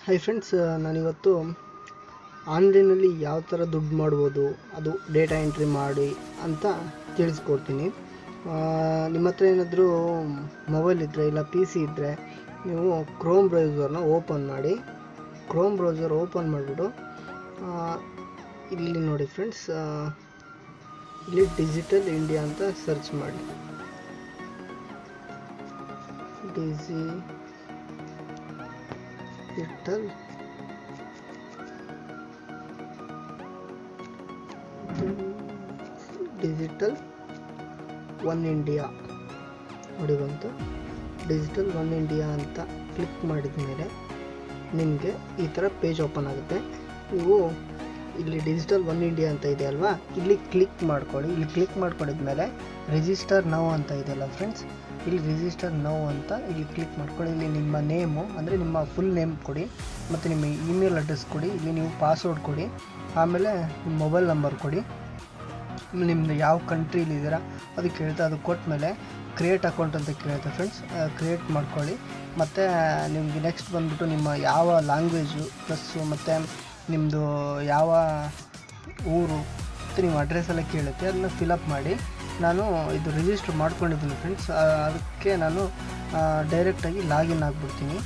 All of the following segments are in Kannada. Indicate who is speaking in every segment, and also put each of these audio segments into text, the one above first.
Speaker 1: ಹೈ ಫ್ರೆಂಡ್ಸ್ ನಾನಿವತ್ತು ಆನ್ಲೈನಲ್ಲಿ ಯಾವ ಥರ ದುಡ್ಡು ಮಾಡ್ಬೋದು ಅದು ಡೇಟಾ ಎಂಟ್ರಿ ಮಾಡಿ ಅಂತ ತಿಳಿಸ್ಕೊಡ್ತೀನಿ ಆ, ನಿಮ್ಮ ಹತ್ರ ಏನಾದರೂ ಮೊಬೈಲ್ ಇದ್ದರೆ ಇಲ್ಲ ಪಿ ಸಿ ಇದ್ದರೆ ನೀವು ಕ್ರೋಮ್ ಬ್ರೌಸರ್ನ ಓಪನ್ ಮಾಡಿ ಕ್ರೋಮ್ ಬ್ರೌಸರ್ ಓಪನ್ ಮಾಡಿಬಿಟ್ಟು ಇಲ್ಲಿ ನೋಡಿ ಫ್ರೆಂಡ್ಸ್ ಇಲ್ಲಿ ಡಿಜಿಟಲ್ ಇಂಡಿಯಾ ಅಂತ ಸರ್ಚ್ ಮಾಡಿ ಡಿಜಿ ಡಿಜಿಟಲ್ ಡಿಜಿಟಲ್ ಒನ್ ಇಂಡಿಯಾ ನೋಡಿ ಬಂತು ಡಿಜಿಟಲ್ ಒನ್ ಇಂಡಿಯಾ ಅಂತ ಕ್ಲಿಕ್ ಮಾಡಿದ ಮೇಲೆ ನಿಮಗೆ ಈ ಥರ ಪೇಜ್ ಓಪನ್ ಆಗುತ್ತೆ ನೀವು ಇಲ್ಲಿ ಡಿಜಿಟಲ್ ಒನ್ ಇಂಡಿಯಾ ಅಂತ ಇದೆ ಅಲ್ವಾ ಇಲ್ಲಿ ಕ್ಲಿಕ್ ಮಾಡ್ಕೊಳ್ಳಿ ಇಲ್ಲಿ ಕ್ಲಿಕ್ ಮಾಡ್ಕೊಂಡಿದ್ಮೇಲೆ ರಿಜಿಸ್ಟರ್ ನೌ ಅಂತ ಇದೆಯಲ್ಲ ಫ್ರೆಂಡ್ಸ್ ಇಲ್ಲಿ ರಿಜಿಸ್ಟರ್ ನೌ ಅಂತ ಇಲ್ಲಿ ಕ್ಲಿಕ್ ಮಾಡ್ಕೊಳ್ಳಿ ಇಲ್ಲಿ ನಿಮ್ಮ ನೇಮು ಅಂದರೆ ನಿಮ್ಮ ಫುಲ್ ನೇಮ್ ಕೊಡಿ ಮತ್ತು ನಿಮ್ಮ ಇಮೇಲ್ ಅಡ್ರೆಸ್ ಕೊಡಿ ಇಲ್ಲಿ ನೀವು ಪಾಸ್ವರ್ಡ್ ಕೊಡಿ ಆಮೇಲೆ ನಿಮ್ಮ ಮೊಬೈಲ್ ನಂಬರ್ ಕೊಡಿ ನಿಮ್ಮದು ಯಾವ ಕಂಟ್ರೀಲಿ ಇದ್ದೀರಾ ಅದು ಕೇಳುತ್ತೆ ಅದು ಕೊಟ್ಟಮೇಲೆ ಕ್ರಿಯೇಟ್ ಅಕೌಂಟ್ ಅಂತ ಕೇಳುತ್ತೆ ಫ್ರೆಂಡ್ಸ್ ಕ್ರಿಯೇಟ್ ಮಾಡ್ಕೊಳ್ಳಿ ಮತ್ತು ನಿಮಗೆ ನೆಕ್ಸ್ಟ್ ಬಂದ್ಬಿಟ್ಟು ನಿಮ್ಮ ಯಾವ ಲ್ಯಾಂಗ್ವೇಜು ಪ್ಲಸ್ಸು ಮತ್ತು ನಿಮ್ಮದು ಯಾವ ಊರು ಮತ್ತು ನಿಮ್ಮ ಅಡ್ರೆಸ್ ಎಲ್ಲ ಕೇಳುತ್ತೆ ಅದನ್ನ ಫಿಲಪ್ ಮಾಡಿ ನಾನು ಇದು ರಿಜಿಸ್ಟರ್ ಮಾಡ್ಕೊಂಡಿದ್ದೀನಿ ಫ್ರೆಂಡ್ಸ್ ಅದಕ್ಕೆ ನಾನು ಡೈರೆಕ್ಟಾಗಿ ಲಾಗಿನ್ ಆಗಿಬಿಡ್ತೀನಿ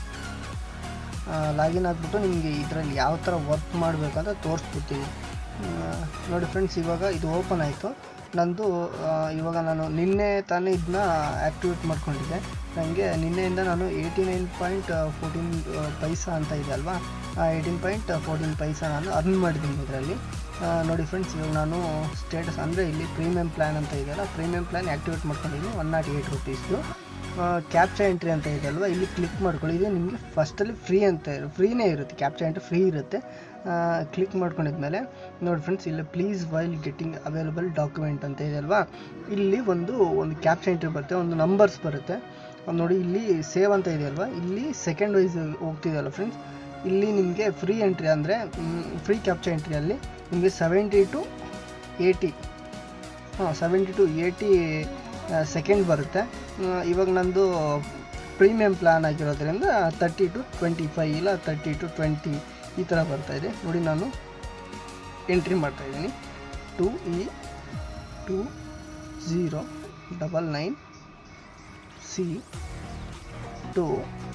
Speaker 1: ಲಾಗಿನ್ ಆಗಿಬಿಟ್ಟು ನಿಮಗೆ ಇದರಲ್ಲಿ ಯಾವ ಥರ ವರ್ಕ್ ಮಾಡಬೇಕಂತ ತೋರಿಸ್ಬಿಡ್ತೀನಿ ಆ, ನೋಡಿ ಫ್ರೆಂಡ್ಸ್ ಇವಾಗ ಇದು ಓಪನ್ ಆಯಿತು ನಂದು ಆ, ಇವಾಗ ನಾನು ನಿನ್ನೆ ತಾನೇ ಇದನ್ನ ಆ್ಯಕ್ಟಿವೇಟ್ ಮಾಡ್ಕೊಂಡಿದ್ದೆ ನನಗೆ ನಿನ್ನೆಯಿಂದ ನಾನು eighty nine point fourteen paisa ಅಂತ ಇದೆ ಅಲ್ವಾ ಏಯ್ಟೀನ್ ಪಾಯಿಂಟ್ ಫೋರ್ಟೀನ್ ಪೈಸಾ ನಾನು ಅರ್ನ್ ಮಾಡಿದ್ದೀನಿ ಇದರಲ್ಲಿ ನೋಡಿ ಫ್ರೆಂಡ್ಸ್ ಇವಾಗ ನಾನು ಸ್ಟೇಟಸ್ ಅಂದರೆ ಇಲ್ಲಿ ಪ್ರೀಮಿಯಂ ಪ್ಲ್ಯಾನ್ ಅಂತ ಇದೆಯಲ್ಲ ಪ್ರೀಮಿಯಂ ಪ್ಲ್ಯಾನ್ ಆ್ಯಕ್ಟಿವೇಟ್ ಮಾಡ್ಕೊಂಡಿದ್ದೀನಿ ಒನ್ ನಾಟ್ ಏಯ್ಟ್ ರುಪೀಸ್ದು ಕ್ಯಾಪ್ಚಾ ಎಂಟ್ರಿ ಅಂತ ಇದೆ ಅಲ್ವಾ ಇಲ್ಲಿ ಕ್ಲಿಕ್ ಮಾಡ್ಕೊಳ್ಳಿ ಇದು ನಿಮಗೆ ಫಸ್ಟಲ್ಲಿ ಫ್ರೀ ಅಂತ ಫ್ರೀನೇ ಇರುತ್ತೆ ಕ್ಯಾಪ್ಚಾ ಎಂಟ್ರಿ ಫ್ರೀ ಇರುತ್ತೆ ಕ್ಲಿಕ್ ಮಾಡ್ಕೊಂಡಿದ್ಮೇಲೆ ನೋಡಿ ಫ್ರೆಂಡ್ಸ್ ಇಲ್ಲಿ please while getting available document ಅಂತ ಇದೆ ಅಲ್ವಾ ಇಲ್ಲಿ ಒಂದು ಒಂದು ಕ್ಯಾಪ್ಚಾ ಎಂಟ್ರಿ ಬರುತ್ತೆ ಒಂದು ನಂಬರ್ಸ್ ಬರುತ್ತೆ ಅದ್ ನೋಡಿ ಇಲ್ಲಿ ಸೇವ್ ಅಂತ ಇದೆ ಅಲ್ವಾ ಇಲ್ಲಿ ಸೆಕೆಂಡ್ ವೈಸ್ ಹೋಗ್ತಿದೆಯಲ್ಲ ಫ್ರೆಂಡ್ಸ್ ಇಲ್ಲಿ ನಿಮಗೆ ಫ್ರೀ ಎಂಟ್ರಿ ಅಂದರೆ ಫ್ರೀ ಕ್ಯಾಪ್ಚಾ ಎಂಟ್ರಿಯಲ್ಲಿ ನಿಮಗೆ ಸೆವೆಂಟಿ ಟು ಏಯ್ಟಿ ಹಾಂ ಸೆವೆಂಟಿ ಟು ಏಯ್ಟಿ ಸೆಕೆಂಡ್ ಬರುತ್ತೆ ಆ, ಇವಾಗ ನಂದು ಪ್ರೀಮಿಯಂ ಪ್ಲ್ಯಾನ್ ಆಗಿರೋದ್ರಿಂದ ತರ್ಟಿ ಟು ಟ್ವೆಂಟಿ ಫೈ ಇಲ್ಲ ತರ್ಟಿ ಟು ಟ್ವೆಂಟಿ ಈ ಥರ ಬರ್ತಾ ಇದೆ ನೋಡಿ ನಾನು ಎಂಟ್ರಿ ಮಾಡ್ತಾ ಇದ್ದೀನಿ two E two zero double nine C two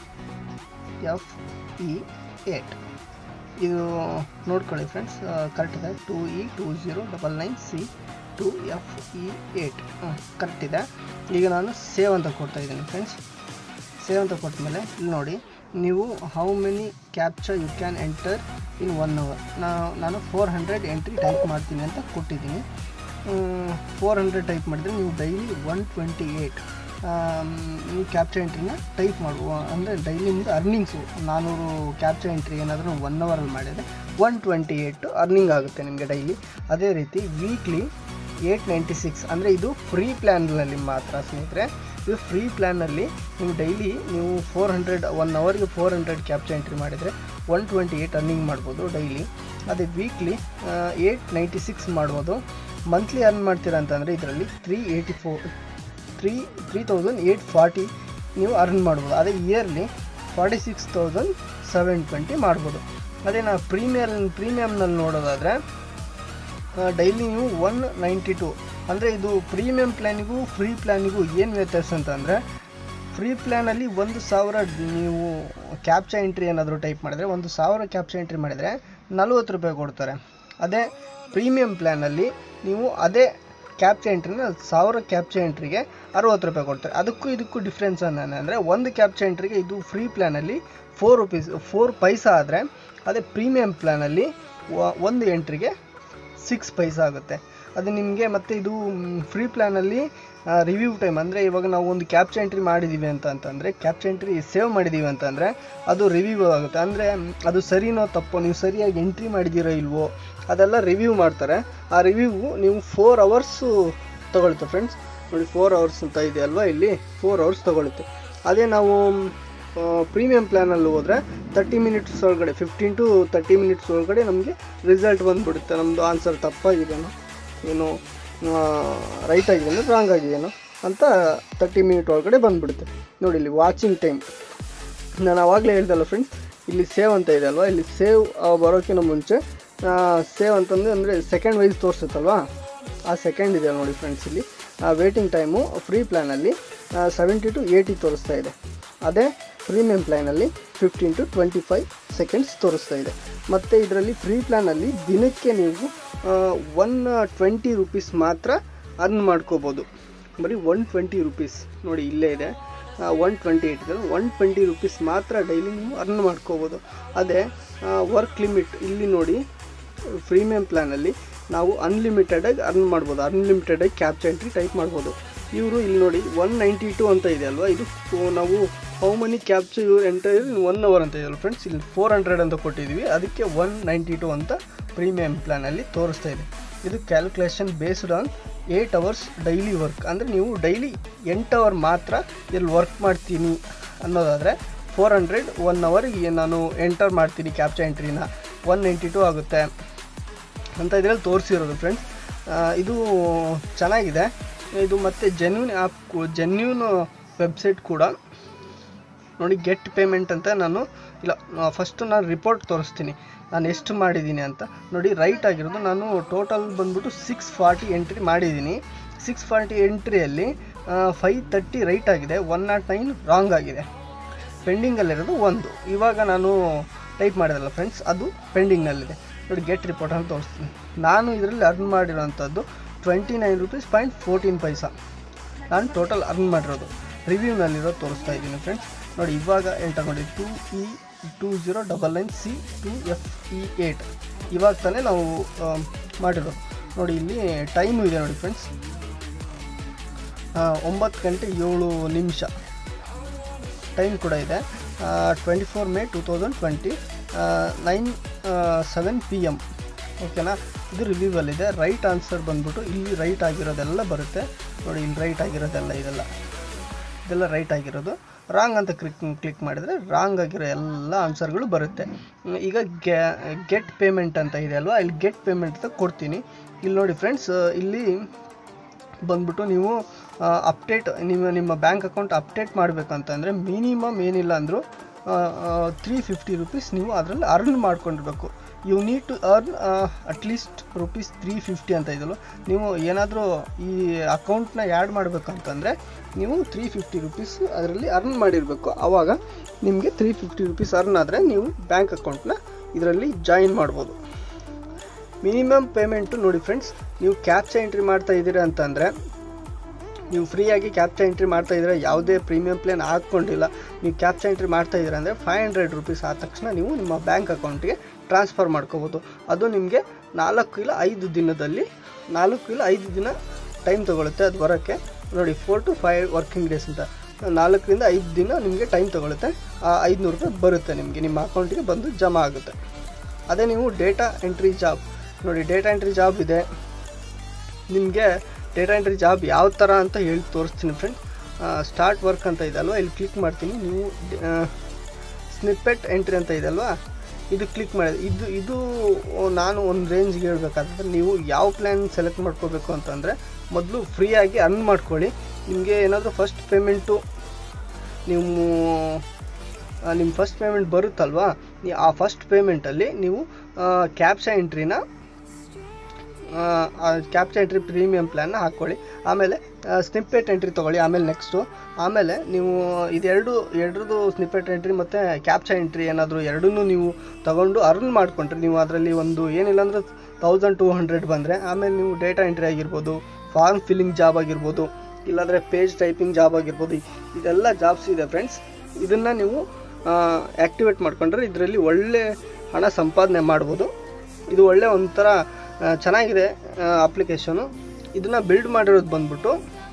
Speaker 1: F E eight ಇದು ನೋಡ್ಕೊಳ್ಳಿ ಫ್ರೆಂಡ್ಸ್ ಕರೆಕ್ಟ್ ಇದೆ two E two zero double nine C two F E eight correct ಇದೆ ಈಗ ನಾನು ಸೇವ್ ಅಂತ ಕೊಡ್ತಾ ಇದ್ದೀನಿ ಫ್ರೆಂಡ್ಸ್ ಸೇವ್ ಅಂತ ಕೊಟ್ಟಮೇಲೆ ಇಲ್ಲಿ ನೋಡಿ ನೀವು how many capture you can enter in one hour ನಾನು ಫೋರ್ ಹಂಡ್ರೆಡ್ ಎಂಟ್ರಿ ಟೈಪ್ ಮಾಡ್ತೀನಿ ಅಂತ ಕೊಟ್ಟಿದ್ದೀನಿ ಫೋರ್ ಹಂಡ್ರೆಡ್ ಟೈಪ್ ಮಾಡಿದರೆ ನೀವು ಡೈಲಿ ಒನ್ ಟ್ವೆಂಟಿ ಏಯ್ಟ್ ನೀವು ಕ್ಯಾಪ್ಚರ್ ಎಂಟ್ರಿನ ಟೈಪ್ ಮಾಡುವ ಅಂದರೆ ಡೈಲಿ ನಿಮ್ಮದು ಅರ್ನಿಂಗ್ಸು ನಾನ್ನೂರು ಕ್ಯಾಪ್ಚರ್ ಎಂಟ್ರಿ ಏನಾದರೂ ಒನ್ ಅವರಲ್ಲಿ ಮಾಡಿದರೆ ಒನ್ ಟ್ವೆಂಟಿ ಏಯ್ಟ್ ಅರ್ನಿಂಗ್ ಆಗುತ್ತೆ ನಿಮಗೆ ಡೈಲಿ ಅದೇ ರೀತಿ ವೀಕ್ಲಿ ಏಯ್ಟ್ ನೈಂಟಿ ಸಿಕ್ಸ್ ಅಂದರೆ ಇದು ಫ್ರೀ ಪ್ಲ್ಯಾನ್ನಲ್ಲಿ ಮಾತ್ರ ಸ್ನೇಹಿತರೆ ಇದು ಫ್ರೀ ಪ್ಲ್ಯಾನಲ್ಲಿ ನೀವು ಡೈಲಿ ನೀವು ಫೋರ್ ಹಂಡ್ರೆಡ್ ಒನ್ ಅವರ್ಗೆ ಫೋರ್ ಹಂಡ್ರೆಡ್ ಕ್ಯಾಪ್ಚರ್ ಎಂಟ್ರಿ ಮಾಡಿದರೆ ಒನ್ ಟ್ವೆಂಟಿ ಏಯ್ಟ್ ಅರ್ನಿಂಗ್ ಮಾಡ್ಬೋದು ಡೈಲಿ ಅದೇ ವೀಕ್ಲಿ ಏಯ್ಟ್ ನೈಂಟಿ ಸಿಕ್ಸ್ ಮಾಡ್ಬೋದು ಮಂತ್ಲಿ ಅರ್ನ್ ಮಾಡ್ತೀರಾ ಅಂತಂದರೆ ಇದರಲ್ಲಿ three eighty four three three thousand eight forty ನೀವು ಅರ್ನ್ ಮಾಡ್ಬೋದು ಅದೇ yearly forty six thousand seven twenty ಮಾಡ್ಬೋದು ಅದೇ ನಾವು ಪ್ರೀಮಿಯರ್ ಪ್ರೀಮಿಯಮ್ನಲ್ಲಿ ನೋಡೋದಾದರೆ ಡೈಲಿ ನೀವು ಒನ್ ನೈಂಟಿ ಟು ಅಂದರೆ ಇದು ಪ್ರೀಮಿಯಂ ಪ್ಲ್ಯಾನಿಗೂ ಫ್ರೀ ಪ್ಲ್ಯಾನಿಗೂ ಏನು ವ್ಯತ್ಯಾಸ ಅಂತಂದರೆ ಫ್ರೀ ಪ್ಲ್ಯಾನಲ್ಲಿ ಒಂದು ಸಾವಿರ ನೀವು ಕ್ಯಾಪ್ಚಾ ಎಂಟ್ರಿ ಏನಾದರೂ ಟೈಪ್ ಮಾಡಿದರೆ ಒಂದು ಸಾವಿರ ಕ್ಯಾಪ್ಚಾ ಎಂಟ್ರಿ ಮಾಡಿದರೆ ನಲ್ವತ್ತು ರೂಪಾಯಿ ಕೊಡ್ತಾರೆ ಅದೇ ಪ್ರೀಮಿಯಂ ಪ್ಲ್ಯಾನಲ್ಲಿ ನೀವು ಅದೇ ಕ್ಯಾಪ್ಚಾ ಎಂಟ್ರಿನ ಸಾವಿರ ಕ್ಯಾಪ್ಚಾ ಎಂಟ್ರಿಗೆ ಅರವತ್ತು ರೂಪಾಯಿ ಕೊಡ್ತಾರೆ ಅದಕ್ಕೂ ಇದಕ್ಕೂ ಡಿಫ್ರೆನ್ಸ್ ಅಂದರೆ ಒಂದು ಕ್ಯಾಪ್ಚಾ ಎಂಟ್ರಿಗೆ ಇದು ಫ್ರೀ ಪ್ಲ್ಯಾನಲ್ಲಿ ಫೋರ್ ರುಪೀಸ್ ಫೋರ್ ಪೈಸಾ ಆದರೆ ಅದೇ ಪ್ರೀಮಿಯಂ ಪ್ಲ್ಯಾನಲ್ಲಿ ಒಂದು ಎಂಟ್ರಿಗೆ ಸಿಕ್ಸ್ ಪೈಸಾ ಆಗುತ್ತೆ ಅದು ನಿಮಗೆ ಮತ್ತು ಇದು ಫ್ರೀ ಪ್ಲ್ಯಾನಲ್ಲಿ ರಿವ್ಯೂ ಟೈಮ್ ಅಂದರೆ ಇವಾಗ ನಾವು ಒಂದು ಕ್ಯಾಪ್ಚರ್ ಎಂಟ್ರಿ ಮಾಡಿದ್ದೀವಿ ಅಂತ ಅಂತಂದರೆ ಕ್ಯಾಪ್ಚರ್ ಎಂಟ್ರಿ ಸೇವ್ ಮಾಡಿದ್ದೀವಿ ಅಂತಂದರೆ ಅದು ರಿವ್ಯೂ ಆಗುತ್ತೆ ಅಂದರೆ ಅದು ಸರಿನೋ ತಪ್ಪೋ ನೀವು ಸರಿಯಾಗಿ ಎಂಟ್ರಿ ಮಾಡಿದ್ದೀರೋ ಇಲ್ವೋ ಅದೆಲ್ಲ ರಿವ್ಯೂ ಮಾಡ್ತಾರೆ ಆ ರಿವ್ಯೂ ನೀವು ಫೋರ್ ಅವರ್ಸು ತೊಗೊಳುತ್ತೆ ಫ್ರೆಂಡ್ಸ್ ನೋಡಿ ಫೋರ್ ಅವರ್ಸ್ ಅಂತ ಇದೆ ಅಲ್ವಾ ಇಲ್ಲಿ ಫೋರ್ ಅವರ್ಸ್ ತೊಗೊಳುತ್ತೆ ಅದೇ ನಾವು ಪ್ರೀಮಿಯಂ ಪ್ಲ್ಯಾನಲ್ಲಿ ಹೋದರೆ ತರ್ಟಿ ಮಿನಿಟ್ಸ್ ಒಳಗಡೆ ಫಿಫ್ಟೀನ್ ಟು ತರ್ಟಿ ಮಿನಿಟ್ಸ್ ಒಳಗಡೆ ನಮಗೆ ರಿಸಲ್ಟ್ ಬಂದುಬಿಡುತ್ತೆ ನಮ್ಮದು ಆನ್ಸರ್ ತಪ್ಪಾಗಿದೆಯೋ ಏನು ರೈಟ್ ಆಗಿದೆಯೋ ರಾಂಗ್ ಆಗಿದೆಯೋ ಅಂತ ತರ್ಟಿ ಮಿನಿಟ್ ಒಳಗಡೆ ಬಂದುಬಿಡುತ್ತೆ ನೋಡಿ ಇಲ್ಲಿ ವಾಚಿಂಗ್ ಟೈಮ್ ನಾನು ಆವಾಗಲೇ ಹೇಳ್ದಲ್ಲ ಫ್ರೆಂಡ್ಸ್ ಇಲ್ಲಿ ಸೇವ್ ಅಂತ ಇದೆ ಅಲ್ವಾ ಇಲ್ಲಿ ಸೇವ್ ಬರೋಕ್ಕಿಂತ ಮುಂಚೆ ಸೇವ್ ಅಂತಂದರೆ ಅಂದರೆ ಸೆಕೆಂಡ್ ವೈಸ್ ತೋರಿಸುತ್ತಲ್ವಾ ಆ ಸೆಕೆಂಡ್ ಇದೆ ನೋಡಿ ಫ್ರೆಂಡ್ಸ್ ಇಲ್ಲಿ ವೇಟಿಂಗ್ ಟೈಮು ಫ್ರೀ ಪ್ಲ್ಯಾನಲ್ಲಿ ಸೆವೆಂಟಿ ಟು ಏಯ್ಟಿ ತೋರಿಸ್ತಾ ಇದೆ ಅದೇ ಪ್ರೀಮಿಯಂ ಪ್ಲ್ಯಾನಲ್ಲಿ fifteen to twenty five seconds ತೋರಿಸ್ತಾ ಇದೆ ಮತ್ತು ಇದರಲ್ಲಿ ಫ್ರೀ ಪ್ಲ್ಯಾನಲ್ಲಿ ದಿನಕ್ಕೆ ನೀವು ಒನ್ ಟ್ವೆಂಟಿ ರುಪೀಸ್ ಮಾತ್ರ ಅರ್ನ್ ಮಾಡ್ಕೋಬೋದು ಬರೀ ಒನ್ ಟ್ವೆಂಟಿ ರುಪೀಸ್ ನೋಡಿ ಇಲ್ಲೇ ಇದೆ ಒನ್ ಟ್ವೆಂಟಿ ಏಯ್ಟ್ ಇದೆ ಒನ್ ಟ್ವೆಂಟಿ ರುಪೀಸ್ ಮಾತ್ರ ಡೈಲಿ ನೀವು ಅರ್ನ್ ಮಾಡ್ಕೋಬೋದು ಅದೇ ವರ್ಕ್ ಲಿಮಿಟ್ ಇಲ್ಲಿ ನೋಡಿ ಪ್ರೀಮಿಯಂ ಪ್ಲ್ಯಾನಲ್ಲಿ ನಾವು ಅನ್ಲಿಮಿಟೆಡಾಗಿ ಅರ್ನ್ ಮಾಡ್ಬೋದು ಅನ್ಲಿಮಿಟೆಡಾಗಿ ಕ್ಯಾಪ್ಚ ಎಂಟ್ರಿ ಟೈಪ್ ಮಾಡ್ಬೋದು ಇವರು ಇಲ್ಲಿ ನೋಡಿ ಒನ್ ನೈಂಟಿ ಟು ಅಂತ ಇದೆ ಅಲ್ವಾ ಇದು ಫೋ- ನಾವು ಹೌ ಮನಿ ಕ್ಯಾಪ್ಚರ್ ಇವ್ರು ಎಂಟರ್ ಒನ್ ಅವರ್ ಅಂತ ಇದೆಯಲ್ಲ ಫ್ರೆಂಡ್ಸ್ ಇಲ್ಲಿ ಫೋರ್ ಹಂಡ್ರೆಡ್ ಅಂತ ಕೊಟ್ಟಿದ್ದೀವಿ ಅದಕ್ಕೆ ಒನ್ ನೈಂಟಿ ಟು ಅಂತ ಪ್ರೀಮಿಯಂ ಪ್ಲ್ಯಾನಲ್ಲಿ ತೋರಿಸ್ತಾ ಇದೆ ಇದು calculation based on eight hours daily work ಅಂದರೆ ನೀವು ಡೈಲಿ ಎಂಟು ಅವರ್ ಮಾತ್ರ ಇಲ್ಲಿ ವರ್ಕ್ ಮಾಡ್ತೀನಿ ಅನ್ನೋದಾದರೆ ಫೋರ್ ಹಂಡ್ರೆಡ್ ಒನ್ ಅವರಿಗೆ ನಾನು ಎಂಟರ್ ಮಾಡ್ತೀನಿ ಕ್ಯಾಪ್ಚಾ ಎಂಟ್ರಿನ ಒನ್ ನೈಂಟಿ ಟು ಆಗುತ್ತೆ ಅಂತ ಇದರಲ್ಲಿ ತೋರಿಸಿರೋದು ಫ್ರೆಂಡ್ಸ್ ಇದು ಚೆನ್ನಾಗಿದೆ ಇದು ಮತ್ತು ಜೆನ್ಯೂನ್ ಆ್ಯಪ್ ಜೆನ್ಯೂನ್ ವೆಬ್ಸೈಟ್ ಕೂಡ ನೋಡಿ ಗೆಟ್ ಪೇಮೆಂಟ್ ಅಂತ ನಾನು ಇಲ್ಲ ಫಸ್ಟು ನಾನು ರಿಪೋರ್ಟ್ ತೋರಿಸ್ತೀನಿ ನಾನು ಎಷ್ಟು ಮಾಡಿದ್ದೀನಿ ಅಂತ ನೋಡಿ ರೈಟ್ ಆಗಿರೋದು ನಾನು ಟೋಟಲ್ ಬಂದ್ಬಿಟ್ಟು ಸಿಕ್ಸ್ ಫಾರ್ಟಿ ಎಂಟ್ರಿ ಮಾಡಿದ್ದೀನಿ ಸಿಕ್ಸ್ ಫಾರ್ಟಿ ಎಂಟ್ರಿಯಲ್ಲಿ ಫೈವ್ ತರ್ಟಿ ರೈಟ್ ಆಗಿದೆ ಒನ್ ನಾಟ್ ನೈನ್ ರಾಂಗ್ ಆಗಿದೆ ಪೆಂಡಿಂಗಲ್ಲಿರೋದು ಒಂದು ಇವಾಗ ನಾನು ಟೈಪ್ ಮಾಡಿದಲ್ಲ ಫ್ರೆಂಡ್ಸ್ ಅದು ಪೆಂಡಿಂಗ್ನಲ್ಲಿದೆ ನೋಡಿ ಗೆಟ್ ರಿಪೋರ್ಟ್ ಅಂತ ತೋರಿಸ್ತೀನಿ ನಾನು ಇದರಲ್ಲಿ ಅರ್ನ್ ಮಾಡಿರೋಂಥದ್ದು twenty nine rupees point fourteen paisa ನಾನು ಟೋಟಲ್ ಅರ್ನ್ ಮಾಡಿರೋದು ರಿವ್ಯೂನಲ್ಲಿರೋ ತೋರಿಸ್ತಾ ಇದ್ದೀನಿ ಫ್ರೆಂಡ್ಸ್ ನೋಡಿ ಇವಾಗ ಎಂಟರ್ ಮಾಡಿ two E two zero double nine C two F E eight ಇವಾಗ ತಾನೇ ನಾವು ಆ, ಮಾಡಿರೋದು ನೋಡಿ ಇಲ್ಲಿ ಟೈಮು ಇದೆ ನೋಡಿ ಫ್ರೆಂಡ್ಸ್ ಒಂಬತ್ತು ಗಂಟೆ ಏಳು ನಿಮಿಷ ಟೈಮ್ ಕೂಡ ಇದೆ twenty four May two thousand twenty nine seven P M ಓಕೆನಾ ಇದು ರಿವ್ಯೂವಲ್ಲಿದೆ ರೈಟ್ ಆನ್ಸರ್ ಬಂದ್ಬಿಟ್ಟು ಇಲ್ಲಿ ರೈಟ್ ಆಗಿರೋದೆಲ್ಲ ಬರುತ್ತೆ ನೋಡಿ ಇಲ್ಲಿ ರೈಟ್ ಆಗಿರೋದೆಲ್ಲ ಇದೆಲ್ಲ ಇದೆಲ್ಲ ರೈಟ್ ಆಗಿರೋದು ರಾಂಗ್ ಅಂತ ಕ್ಲಿಕ್ ಕ್ಲಿಕ್ ಮಾಡಿದರೆ ರಾಂಗ್ ಆಗಿರೋ ಎಲ್ಲ ಆನ್ಸರ್ಗಳು ಬರುತ್ತೆ ಹ್ಮ್, ಈಗ ಗೆಟ್ ಪೇಮೆಂಟ್ ಅಂತ ಇದೆ ಅಲ್ವಾ ಇಲ್ಲಿ ಗೆಟ್ ಪೇಮೆಂಟ್ ಅಂತ ಕೊಡ್ತೀನಿ ಇಲ್ಲಿ ನೋಡಿ ಫ್ರೆಂಡ್ಸ್ ಇಲ್ಲಿ ಬಂದ್ಬಿಟ್ಟು ನೀವು ಅಪ್ಡೇಟ್ ನಿಮ್ಮ ನಿಮ್ಮ ಬ್ಯಾಂಕ್ ಅಕೌಂಟ್ ಅಪ್ಡೇಟ್ ಮಾಡಬೇಕಂತಂದರೆ ಮಿನಿಮಮ್ ಏನಿಲ್ಲ ಅಂದರೂ ತ್ರೀ ಫಿಫ್ಟಿ ರುಪೀಸ್ ನೀವು ಅದರಲ್ಲಿ ಅರ್ನ್ ಮಾಡ್ಕೊಂಡಿರ್ಬೇಕು you need to earn at least rupees three fifty ಅಂತ ಇದಲ್ಲ ನೀವು ಏನಾದರೂ ಈ ಅಕೌಂಟ್ನ ಆ್ಯಡ್ ಮಾಡಬೇಕಂತಂದರೆ ನೀವು ತ್ರೀ ಫಿಫ್ಟಿ ರುಪೀಸ್ ಅದರಲ್ಲಿ ಅರ್ನ್ ಮಾಡಿರಬೇಕು ಆವಾಗ ನಿಮಗೆ ತ್ರೀ ಫಿಫ್ಟಿ ರುಪೀಸ್ ಅರ್ನ್ ಆದರೆ ನೀವು ಬ್ಯಾಂಕ್ ಅಕೌಂಟ್ನ ಇದರಲ್ಲಿ ಜಾಯಿನ್ ಮಾಡ್ಬೋದು ಮಿನಿಮಮ್ ಪೇಮೆಂಟು ನೋಡಿ ಫ್ರೆಂಡ್ಸ್ ನೀವು ಕ್ಯಾಪ್ಚಾ ಎಂಟ್ರಿ ಮಾಡ್ತಾ ಇದ್ದೀರಾ ಅಂತಂದರೆ ನೀವು ಫ್ರೀಯಾಗಿ ಕ್ಯಾಪ್ಚಾ ಎಂಟ್ರಿ ಮಾಡ್ತಾ ಇದ್ದೀರಾ ಯಾವುದೇ ಪ್ರೀಮಿಯಂ ಪ್ಲಾನ್ ಹಾಕ್ಕೊಂಡಿಲ್ಲ ನೀವು ಕ್ಯಾಪ್ಚಾ ಎಂಟ್ರಿ ಮಾಡ್ತಾ ಇದ್ದೀರಾ ಅಂದರೆ ಫೈವ್ ಹಂಡ್ರೆಡ್ ರುಪೀಸ್ ಆದ ತಕ್ಷಣ ನೀವು ನಿಮ್ಮ ಬ್ಯಾಂಕ್ ಅಕೌಂಟ್ಗೆ ಟ್ರಾನ್ಸ್ಫರ್ ಮಾಡ್ಕೋಬೋದು ಅದು ನಿಮಗೆ ನಾಲ್ಕು ಇಲ್ಲ ಐದು ದಿನದಲ್ಲಿ ನಾಲ್ಕು ಇಲ್ಲ ಐದು ದಿನ ಟೈಮ್ ತೊಗೊಳುತ್ತೆ ಅದು ಬರೋಕ್ಕೆ ನೋಡಿ four to five working days ಅಂತ ನಾಲ್ಕರಿಂದ ಐದು ದಿನ ನಿಮಗೆ ಟೈಮ್ ತೊಗೊಳುತ್ತೆ ಆ ಐದುನೂರು ರೂಪಾಯಿ ಬರುತ್ತೆ ನಿಮಗೆ ನಿಮ್ಮ ಅಕೌಂಟಿಗೆ ಬಂದು ಜಮಾ ಆಗುತ್ತೆ ಅದೇ ನೀವು ಡೇಟಾ ಎಂಟ್ರಿ ಜಾಬ್ ನೋಡಿ ಡೇಟಾ ಎಂಟ್ರಿ ಜಾಬ್ ಇದೆ ನಿಮಗೆ ಡೇಟಾ ಎಂಟ್ರಿ ಜಾಬ್ ಯಾವ ಥರ ಅಂತ ಹೇಳಿ ತೋರಿಸ್ತೀನಿ ಫ್ರೆಂಡ್ ಸ್ಟಾರ್ಟ್ ವರ್ಕ್ ಅಂತ ಇದೆ ಅಲ್ವಾ ಇಲ್ಲಿ ಕ್ಲಿಕ್ ಮಾಡ್ತೀನಿ ನೀವು ಸ್ನಿಪ್ಪೆಟ್ ಎಂಟ್ರಿ ಅಂತ ಇದೆ ಅಲ್ವಾ ಇದು ಕ್ಲಿಕ್ ಮಾಡಿ ಇದು ಇದು ನಾನು ಒಂದು ರೇಂಜ್ಗೆ ಹೇಳ್ಬೇಕಾದ್ರೆ ನೀವು ಯಾವ ಪ್ಲ್ಯಾನ್ ಸೆಲೆಕ್ಟ್ ಮಾಡ್ಕೋಬೇಕು ಅಂತಂದರೆ ಮೊದಲು ಫ್ರೀಯಾಗಿ ಅರ್ನ್ ಮಾಡ್ಕೊಳ್ಳಿ ನಿಮಗೆ ಏನಾದರೂ ಫಸ್ಟ್ ಪೇಮೆಂಟು ನೀವು ಆ, ನಿಮ್ಮ ಫಸ್ಟ್ ಪೇಮೆಂಟ್ ಬರುತ್ತಲ್ವಾ ನೀ- ಆ ಫಸ್ಟ್ ಪೇಮೆಂಟಲ್ಲಿ ನೀವು ಕ್ಯಾಪ್ಚಾ ಎಂಟ್ರಿನ ಕ್ಯಾಪ್ಚಾ ಎಂಟ್ರಿ ಪ್ರೀಮಿಯಂ ಪ್ಲ್ಯಾನ್ನ ಹಾಕ್ಕೊಳ್ಳಿ ಆಮೇಲೆ ಸ್ನಿಪ್ಪೆಟ್ ಎಂಟ್ರಿ ತೊಗೊಳ್ಳಿ ಆಮೇಲೆ ನೆಕ್ಸ್ಟು ಆಮೇಲೆ ನೀವು ಇದೆರಡು ಎರಡರದು ಸ್ನಿಪ್ಪೆಟ್ ಎಂಟ್ರಿ ಮತ್ತು ಕ್ಯಾಪ್ಚಾ ಎಂಟ್ರಿ ಏನಾದರೂ ಎರಡನ್ನೂ ನೀವು ತಗೊಂಡು ಅರ್ನ್ ಮಾಡಿಕೊಂಡ್ರೆ ನೀವು ಅದರಲ್ಲಿ ಒಂದು ಏನಿಲ್ಲ ಅಂದರೆ ತೌಸಂಡ್ ಟೂ ಹಂಡ್ರೆಡ್ ಬಂದರೆ ಆಮೇಲೆ ನೀವು ಡೇಟಾ ಎಂಟ್ರಿ ಆಗಿರ್ಬೋದು ಫಾರ್ಮ್ ಫಿಲ್ಲಿಂಗ್ ಜಾಬ್ ಆಗಿರ್ಬೋದು ಇಲ್ಲಾಂದರೆ ಪೇಜ್ ಟೈಪಿಂಗ್ ಜಾಬ್ ಆಗಿರ್ಬೋದು ಇದೆಲ್ಲ ಜಾಬ್ಸ್ ಇದೆ ಫ್ರೆಂಡ್ಸ್ ಇದನ್ನು ನೀವು ಆ್ಯಕ್ಟಿವೇಟ್ ಮಾಡ್ಕೊಂಡ್ರೆ ಇದರಲ್ಲಿ ಒಳ್ಳೆ ಹಣ ಸಂಪಾದನೆ ಮಾಡ್ಬೋದು ಇದು ಒಳ್ಳೆ ಒಂಥರ ಆ, ಚೆನ್ನಾಗಿದೆ ಅಪ್ಲಿಕೇಶನು ಇದನ್ನು ಬಿಲ್ಡ್ ಮಾಡಿರೋದು ಬಂದ್ಬಿಟ್ಟು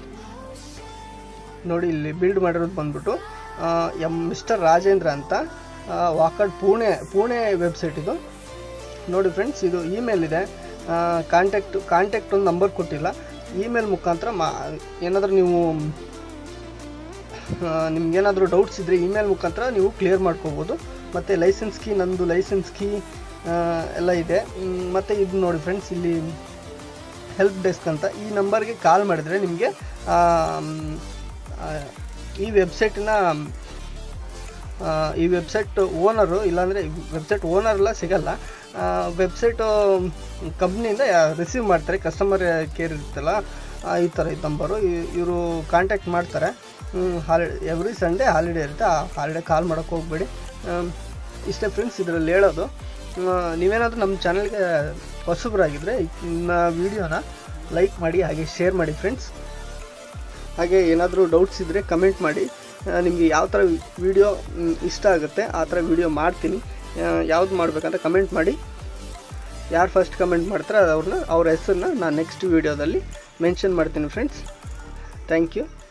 Speaker 1: ನೋಡಿ ಇಲ್ಲಿ ಬಿಲ್ಡ್ ಮಾಡಿರೋದು ಬಂದ್ಬಿಟ್ಟು ಆ, ಎಂ ಮಿಸ್ಟರ್ ರಾಜೇಂದ್ರ ಅಂತ ಆ, ವಾಕಡ್ ಪುಣೆ ಪುಣೆ ವೆಬ್ಸೈಟ್ ಇದು ನೋಡಿ ಫ್ರೆಂಡ್ಸ್ ಇದು ಇಮೇಲ್ ಇದೆ ಕಾಂಟ್ಯಾಕ್ಟ್ ಕಾಂಟ್ಯಾಕ್ಟ್ ಒಂದು ನಂಬರ್ ಕೊಟ್ಟಿಲ್ಲ ಇಮೇಲ್ ಮುಖಾಂತರ ಮಾ ಏನಾದರೂ ನೀವು ನಿಮ್ಗೇನಾದರೂ ಡೌಟ್ಸ್ ಇದ್ದರೆ ಇಮೇಲ್ ಮುಖಾಂತರ ನೀವು ಕ್ಲಿಯರ್ ಮಾಡ್ಕೋಬೋದು ಮತ್ತು ಲೈಸೆನ್ಸ್ ಕೀ ನಂದು ಲೈಸೆನ್ಸ್ ಕೀ ಎಲ್ಲ ಇದೆ ಮ್, ಮತ್ತು ಇದು ನೋಡಿ ಫ್ರೆಂಡ್ಸ್ ಇಲ್ಲಿ ಹೆಲ್ಪ್ ಡೆಸ್ಕ್ ಅಂತ ಈ ನಂಬರ್ಗೆ ಕಾಲ್ ಮಾಡಿದರೆ ನಿಮಗೆ ಈ ವೆಬ್ಸೈಟಿನ ಆ, ಈ ವೆಬ್ಸೈಟ್ ಓನರು ಇಲ್ಲಾಂದರೆ ವೆಬ್ಸೈಟ್ ಓನರ್ ಎಲ್ಲ ಸಿಗಲ್ಲ ವೆಬ್ಸೈಟು ಕಂಪ್ನಿಯಿಂದ ರಿಸೀವ್ ಮಾಡ್ತಾರೆ ಕಸ್ಟಮರ್ ಕೇರ್ ಇರುತ್ತಲ್ಲ ಆ, ಈ ಥರ ಇದು ನಂಬರು ಇವರು ಕಾಂಟ್ಯಾಕ್ಟ್ ಮಾಡ್ತಾರೆ ಹಾಲಿಡೇ ಎವ್ರಿ ಸಂಡೇ ಹಾಲಿಡೇ ಇರುತ್ತೆ ಆ ಹಾಲಿಡೇ ಕಾಲ್ ಮಾಡೋಕ್ಕೆ ಹೋಗಬೇಡಿ ಇಷ್ಟೇ ಫ್ರೆಂಡ್ಸ್ ಇದರಲ್ಲಿ ಹೇಳೋದು ಆ, ನೀವೇನಾದರೂ ನಮ್ಮ ಚಾನಲ್ಗೆ ಹೊಸಬರಾಗಿದ್ದರೆ ಇನ್ನ ವೀಡಿಯೋನ ಲೈಕ್ ಮಾಡಿ ಹಾಗೆ ಶೇರ್ ಮಾಡಿ ಫ್ರೆಂಡ್ಸ್ ಹಾಗೆ ಏನಾದರೂ ಡೌಟ್ಸ್ ಇದ್ದರೆ ಕಮೆಂಟ್ ಮಾಡಿ ನಿಮಗೆ ಯಾವ ಥರ ವೀಡಿಯೋ ಇಷ್ಟ ಆಗುತ್ತೆ ಆ ಥರ ವೀಡಿಯೋ ಮಾಡ್ತೀನಿ ಯಾವ್ದು ಮಾಡಬೇಕಂತ ಕಮೆಂಟ್ ಮಾಡಿ ಯಾರು ಫಸ್ಟ್ ಕಮೆಂಟ್ ಮಾಡ್ತಾರೆ ಅವ್ರನ್ನ ಅವ್ರ ಹೆಸರನ್ನ ನಾನು ನೆಕ್ಸ್ಟ್ ವೀಡಿಯೋದಲ್ಲಿ ಮೆನ್ಷನ್ ಮಾಡ್ತೀನಿ ಫ್ರೆಂಡ್ಸ್ ಥ್ಯಾಂಕ್ ಯು